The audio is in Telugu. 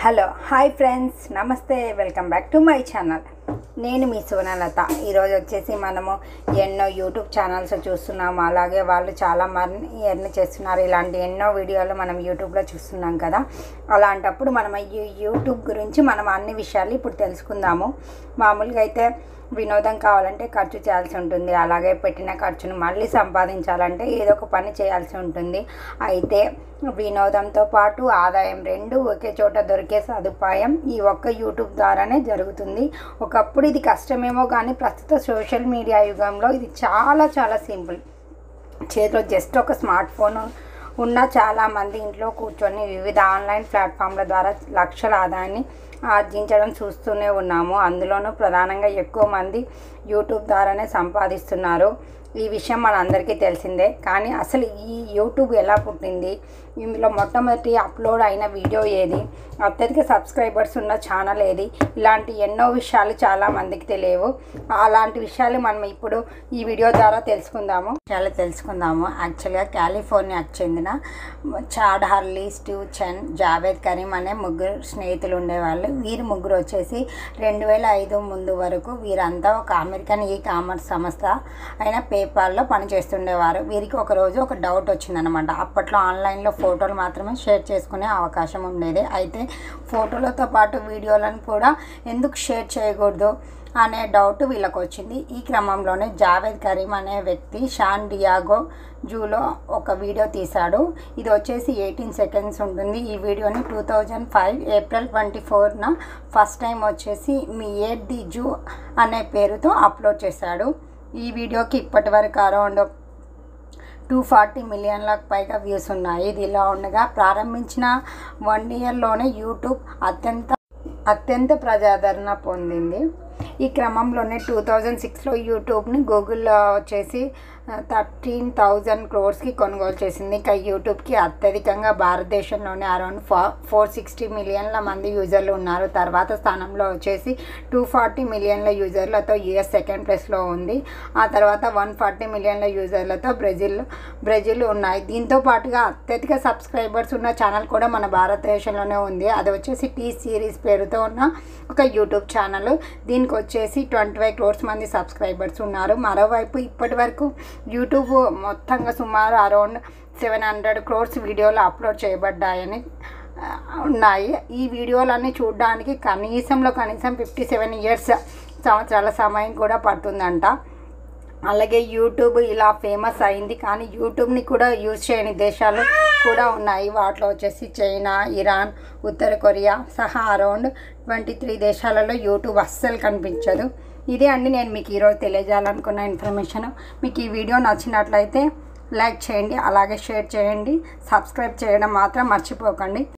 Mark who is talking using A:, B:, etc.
A: హలో హాయ్ ఫ్రెండ్స్ నమస్తే welcome back to my channel నేను మీ సువనలత ఈరోజు వచ్చేసి మనము ఎన్నో యూట్యూబ్ ఛానల్స్ చూస్తున్నాము అలాగే వాళ్ళు చాలా మంది ఎర్న్ చేస్తున్నారు ఇలాంటి ఎన్నో వీడియోలు మనం యూట్యూబ్లో చూస్తున్నాం కదా అలాంటప్పుడు మనం ఈ యూట్యూబ్ గురించి మనం అన్ని విషయాలు ఇప్పుడు తెలుసుకుందాము మామూలుగా అయితే వినోదం కావాలంటే ఖర్చు చేయాల్సి ఉంటుంది అలాగే పెట్టిన ఖర్చును మళ్ళీ సంపాదించాలంటే ఏదో ఒక పని చేయాల్సి ఉంటుంది అయితే వినోదంతో పాటు ఆదాయం రెండు ఒకే చోట దొరికే సదుపాయం ఈ ఒక్క యూట్యూబ్ ద్వారానే జరుగుతుంది ఒకప్పుడు ఇది కష్టమేమో కానీ ప్రస్తుత సోషల్ మీడియా యుగంలో ఇది చాలా చాలా సింపుల్ చేతిలో జస్ట్ ఒక స్మార్ట్ ఫోన్ ఉన్న చాలామంది ఇంట్లో కూర్చొని వివిధ ఆన్లైన్ ప్లాట్ఫామ్ల ద్వారా లక్షల ఆదాయాన్ని ఆర్జించడం చూస్తూనే ఉన్నాము అందులోనూ ప్రధానంగా ఎక్కువ మంది యూట్యూబ్ ద్వారానే సంపాదిస్తున్నారు ఈ విషయం మనందరికీ తెలిసిందే కానీ అసలు ఈ యూట్యూబ్ ఎలా పుట్టింది ఇందులో మొట్టమొదటి అప్లోడ్ అయిన వీడియో ఏది అత్యధిక సబ్స్క్రైబర్స్ ఉన్న ఛానల్ ఏది ఇలాంటి ఎన్నో విషయాలు చాలా మందికి తెలియవు అలాంటి విషయాలు మనం ఇప్పుడు ఈ వీడియో ద్వారా తెలుసుకుందాము చాలా తెలుసుకుందాము యాక్చువల్గా కాలిఫోర్నియాకు చెందిన Chad Hurley Steve Chen Jawed Karim అనే ముగ్గురు స్నేహితులు ఉండేవాళ్ళు వీరు ముగ్గురు వచ్చేసి రెండు వేల ఐదు ముందు వరకు వీరంతా ఒక అమెరికన్ ఈ కామర్స్ సంస్థ అయిన పేపాల్లో పనిచేస్తుండేవారు వీరికి ఒకరోజు ఒక డౌట్ వచ్చిందనమాట అప్పట్లో ఆన్లైన్లో ఫోటోలు మాత్రమే షేర్ చేసుకునే అవకాశం ఉండేది అయితే ఫోటోలతో పాటు వీడియోలను కూడా ఎందుకు షేర్ చేయకూడదు అనే డౌట్ వీళ్ళకి వచ్చింది ఈ క్రమంలోనే జావేద్ కరీం అనే వ్యక్తి షాన్ డియాగో జూలో ఒక వీడియో తీశాడు ఇది వచ్చేసి ఎయిటీన్ సెకండ్స్ ఉంటుంది ఈ వీడియోని two thousand five April twenty ఫోర్న ఫస్ట్ టైం వచ్చేసి మీ ఏట్ ది జూ అనే పేరుతో అప్లోడ్ చేశాడు ఈ వీడియోకి ఇప్పటి వరకు అరౌండ్ టూ ఫార్టీ మిలియన్లకు పైగా వ్యూస్ ఉన్నాయి ఇది ఇలా ఉండగా ప్రారంభించిన వన్ ఇయర్లోనే యూట్యూబ్ అత్యంత అత్యంత ప్రజాదరణ పొందింది ఈ క్రమంలోనే టూ థౌజండ్ సిక్స్లో యూట్యూబ్ని గూగుల్లో వచ్చేసి థర్టీన్ థౌజండ్ క్రోర్స్కి కొనుగోలు చేసింది ఇక యూట్యూబ్కి అత్యధికంగా భారతదేశంలోనే అరౌండ్ ఫా ఫోర్ సిక్స్టీ మిలియన్ల మంది యూజర్లు ఉన్నారు తర్వాత స్థానంలో వచ్చేసి టూ ఫార్టీ మిలియన్ల యూజర్లతో యుఎస్ సెకండ్ ప్లేస్లో ఉంది ఆ తర్వాత వన్ ఫార్టీ మిలియన్ల యూజర్లతో బ్రెజిల్ బ్రెజిల్ ఉన్నాయి దీంతో పాటుగా అత్యధిక సబ్స్క్రైబర్స్ ఉన్న ఛానల్ కూడా మన భారతదేశంలోనే ఉంది అది వచ్చేసి టీ సిరీస్ పేరుతో ఉన్న ఒక యూట్యూబ్ ఛానల్ దీనికి వచ్చేసి ట్వంటీ ఫైవ్ క్రోర్స్ మంది సబ్స్క్రైబర్స్ ఉన్నారు మరోవైపు ఇప్పటి వరకు యూట్యూబ్ మొత్తంగా సుమారు అరౌండ్ సెవెన్ హండ్రెడ్ క్రోర్స్ వీడియోలు అప్లోడ్ చేయబడ్డాయని ఆ, ఉన్నాయి ఈ వీడియోలన్నీ చూడడానికి కనీసంలో కనీసం ఫిఫ్టీ సెవెన్ ఇయర్స్ సంవత్సరాల సమయం కూడా పడుతుందంట అలాగే యూట్యూబ్ ఇలా ఫేమస్ అయింది కానీ యూట్యూబ్ని కూడా యూజ్ చేయని దేశాలు కూడా ఉన్నాయి వాటిలో వచ్చేసి చైనా ఇరాన్ ఉత్తర కొరియా సహా అరౌండ్ ట్వంటీ త్రీ దేశాలలో యూట్యూబ్ అస్సలు కనిపించదు ఇదే అండి నేను మీకు ఈరోజు తెలియజేయాలనుకున్న ఇన్ఫర్మేషన్ మీకు ఈ వీడియో నచ్చినట్లయితే లైక్ చేయండి అలాగే షేర్ చేయండి సబ్స్క్రైబ్ చేయడం మాత్రం మర్చిపోకండి